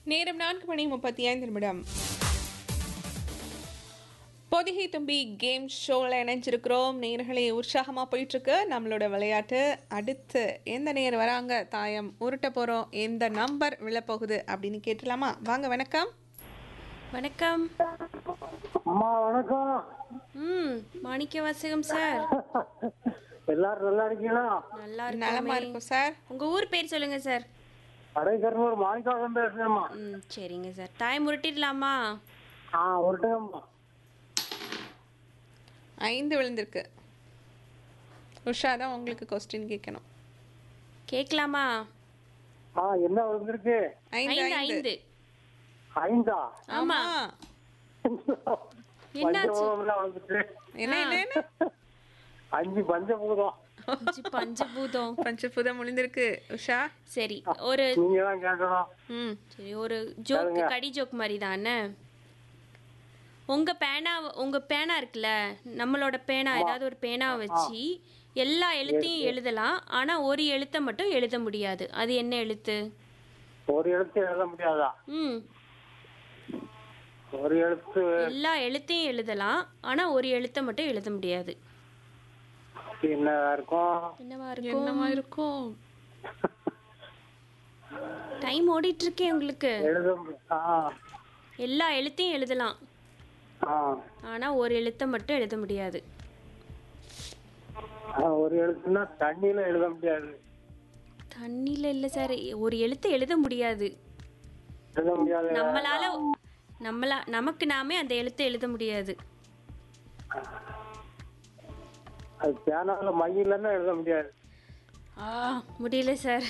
நேரம் நான்கு மணி முப்பத்தி ஐந்து நிமிடம் பொதிகை தும்பி கேம் ஷோவில் இணைஞ்சிருக்கிறோம் நேர்களே உற்சாகமாக போயிட்டுருக்கு நம்மளோட விளையாட்டு அடுத்து எந்த நேர் வராங்க தாயம் உருட்ட போகிறோம் எந்த நம்பர் விழப்போகுது அப்படின்னு கேட்டலாமா வாங்க வணக்கம் வணக்கம் அம்மா வணக்கம் ம் மாணிக்க வாசகம் சார் எல்லாரும் நல்லா இருக்கீங்களா நல்லா நலமா இருக்கோமே இருக்கும் சார் உங்க ஊர் பேர் சொல்லுங்க சார் கடைக்கருமூர் மாணிக்காகம் பேசுறேம்மா ம் சரிங்க சார் டைம் உருட்டிடலாமா ஆ ஒருட்டங்கம்மா ஐந்து விழுந்திருக்கு உஷா தான் உங்களுக்கு கொஸ்டின் கேட்கணும் கேட்கலாமா ஆ என்ன வந்திருக்கு ஐந்து ஐந்து ஐந்து ஐந்து ஐந்தா ஆமா என்னாச்சு பஞ்சபூதம்லாம் வந்துட்டு என்ன என்னன்னு அஞ்சு பஞ்சபூதம் அஞ்சு பஞ்சபூதம் பஞ்சபூதம் முடிந்திருக்கு உஷா சரி ஒரு நீங்க தான் கேட்கணும் ம் சரி ஒரு ஜோக் கடி ஜோக் மாதிரி தானே உங்க பேனா உங்க பேனா இருக்குல்ல நம்மளோட பேனா ஏதாவது ஒரு பேனாவை வச்சு எல்லா எழுத்தையும் எழுதலாம் ஆனா ஒரு எழுத்தை மட்டும் எழுத முடியாது அது என்ன எழுத்து ஒரு எழுத்து எழுத முடியாதா ம் ஒரு எழுத்து எல்லா எழுத்தையும் எழுதலாம் ஆனா ஒரு எழுத்தை மட்டும் எழுத முடியாது என்ன இருக்கும் என்னவா இருக்கும் என்னவா இருக்கும் டைம் ஓடிட்டு இருக்கே உங்களுக்கு எழுத மு- ஆ எல்லா எழுத்தையும் எழுதலாம் ஆ ஆனா ஒரு எழுத்தை மட்டும் எழுத முடியாது ஆ, ஒரு எழுத்துன்னா தண்ணியில எழுத முடியாது தண்ணியில இல்ல சார் ஒரு எழுத்தை எழுத முடியாது எழுத முடியாது நம்மளால நம்மளா நமக்கு நாமே அந்த எழுத்தை எழுத முடியாது அது பேனால மை இல்லைன்னா எழுத முடியாது ஆ முடியல சார்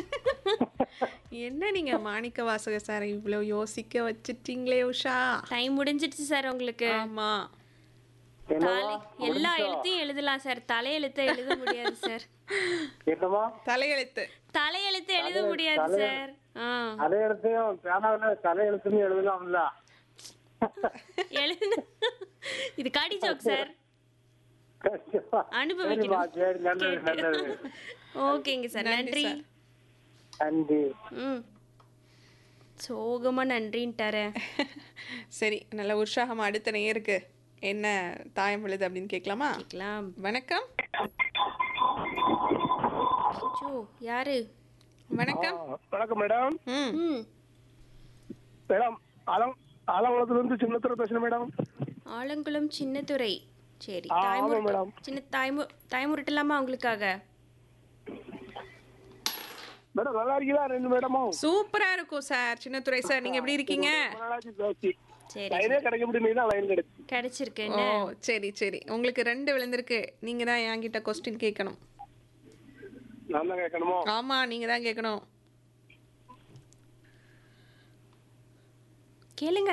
என்ன நீங்க மாணிக்க வாசக சார் இவ்வளோ யோசிக்க வச்சிட்டீங்களே உஷா டைம் முடிஞ்சிடுச்சு சார் உங்களுக்கு ஆமா தலை எல்லா எழுத்தையும் எழுதலாம் சார் தலையெழுத்தை எழுத முடியாது சார் என்னமா தலையெழுத்து தலையெழுத்து எழுத முடியாது சார் ஆ அதே எழுத்தையும் பேனாவில தலை எழுத்துன்னு எழுதலாம்ல எழுது இது காடி ஜோக் சார் சரிப்பா, அனுபவிக்கணும் சரி நல்லது நல்லது ஓகேங்க சார் நன்றி நன்றி ம் சோகமா நன்றின்ட்டாரே சரி நல்ல உற்சாகமா அடுத்த நேருக்கு என்ன தாயம் விழுது அப்படின்னு கேட்கலாமா கேட்கலாம் வணக்கம் அச்சோ யாரு வணக்கம் வணக்கம் மேடம் ம் ம் மேடம் அலம் ஆலங்குளத்துல இருந்து சின்னத்துல பேசுறேன் மேடம் ஆலங்குளம் சின்னத்துறை சரி ஆ, தாய் ஆமா முருட்டு- மேடம். சின்ன தாய் மு- தாய் முருட்டலாமா உங்களுக்காக மேடம் நல்லா இருக்கீங்களா ரெண்டு மேடமும் சூப்பரா இருக்கும் சார் சின்னத்துறை சார் நீங்க எப்படி இருக்கீங்க ரொம்ப நாளாச்சு பேசி சரி லைனே கிடைக்க முடியும் லைன் கிடைச்சு கிடைச்சிருக்கு ஓ என்ன சரி சரி உங்களுக்கு ரெண்டு விழுந்திருக்கு நீங்க தான் என்கிட்ட கொஸ்டின் கேட்கணும் நான் தான் கேட்கணுமோ ஆமா நீங்க தான் கேட்கணும் கேளுங்க